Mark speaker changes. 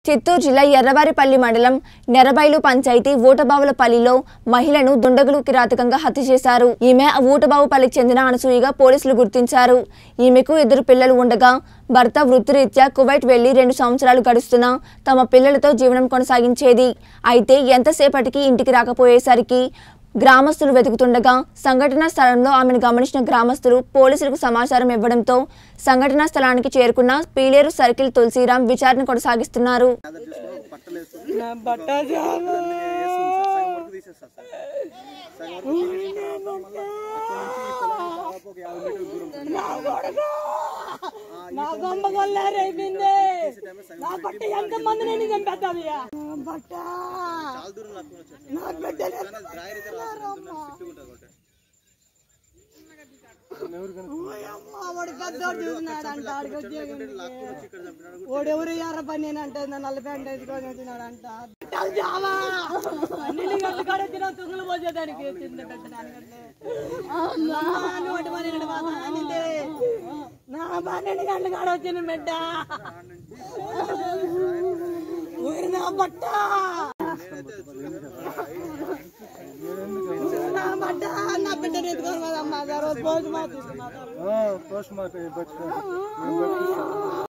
Speaker 1: చిత్తూరు జిల్లా ఎర్రవారిపల్లి మండలం నెరబైలు పంచాయతీ ఊటబావులపల్లిలో మహిళను దుండగులు కిరాతకంగా హత్య చేశారు ఈమె ఊటబావుపల్లికి చెందిన అనసూయగా పోలీసులు గుర్తించారు ఈమెకు ఇద్దరు పిల్లలు ఉండగా భర్త వృత్తిరీత్యా కువైట్ వెళ్లి రెండు సంవత్సరాలు గడుస్తున్నా తమ పిల్లలతో జీవనం కొనసాగించేది అయితే ఎంతసేపటికి ఇంటికి రాకపోయేసరికి గ్రామస్తులు వెతుకుతుండగా సంఘటనా స్థలంలో ఆమెను గమనించిన గ్రామస్తులు పోలీసులకు సమాచారం ఇవ్వడంతో సంఘటనా స్థలానికి చేరుకున్న పీలేరు సర్కిల్ తులసిరాం విచారణ కొనసాగిస్తున్నారు
Speaker 2: నా బట్ట చాలా నా గొంబ కొల్లారు అయిపోయింది నా బట్ట ఎంత మంది నేను చంపేస్తాది నా బట్ట నా బిడ్డలు వాడు పెద్దోడు చూసినాడు అంట ఆడికి వచ్చి వాడు ఎవరు ఎర్ర పని అంటే నల్ల ప్యాంట్ వేసుకొని వచ్చినాడంట బిడ్డలు చావా పన్నెండు గంటల కాడ వచ్చిన తుంగులు పోసేదానికి చిన్న పెట్టడానికంటే అమ్మా, నోటి పన్నెండు మాసం అనింది. నా పన్నెండు గంటల కాడ వచ్చిన బిడ్డ ఊరి నా బట్ట నా బట్ట నా బిడ్డను ఎత్తుకొని పోదమ్మా రోజు పోస్ట్ మార్క్ తీసుకున్నా
Speaker 3: పోస్ట్ మార్టం బతుకు